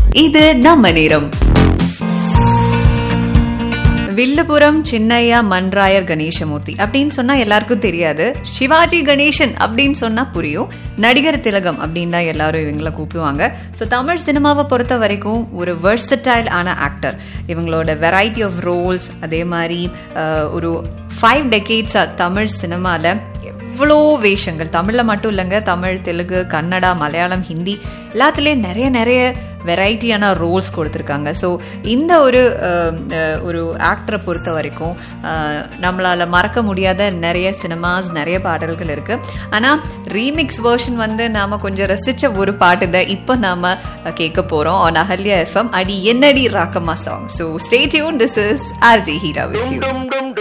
இது நம்ம நேரம் வில்லுபுரம் சின்னையா மன்ராயர் கணேசமூர்த்தி அப்படின்னு சொன்னா எல்லாருக்கும் தெரியாது சிவாஜி கணேசன் அப்படின்னு சொன்னா புரியும் நடிகர் திலகம் அப்படின்னு தான் எல்லாரும் இவங்கள கூப்பிடுவாங்க ஸோ தமிழ் சினிமாவை பொறுத்த வரைக்கும் ஒரு வெர்சடைல் ஆன ஆக்டர் இவங்களோட வெரைட்டி ஆஃப் ரோல்ஸ் அதே மாதிரி அஹ், ஒரு ஃபைவ் டெக்கேட்ஸா தமிழ் சினிமால எவ்வளோ வேஷங்கள் தமிழில் மட்டும் இல்லைங்க தமிழ் தெலுங்கு கன்னடா மலையாளம் ஹிந்தி எல்லாத்துலேயும் நிறைய நிறைய வெரைட்டியான ரோல்ஸ் கொடுத்துருக்காங்க ஸோ இந்த ஒரு அஹ், அஹ், ஒரு ஆக்டரை பொறுத்த வரைக்கும் அஹ், நம்மளால மறக்க முடியாத நிறைய சினிமாஸ் நிறைய பாடல்கள் இருக்கு ஆனால் ரீமிக்ஸ் வெர்ஷன் வந்து நாம கொஞ்சம் ரசிச்ச ஒரு பாட்டு தான் இப்போ நாம கேட்க போறோம் ஆன் அஹல்யா எஃப்எம் அடி என்னடி Rakkamma song so stay tune this is RJ Heera with you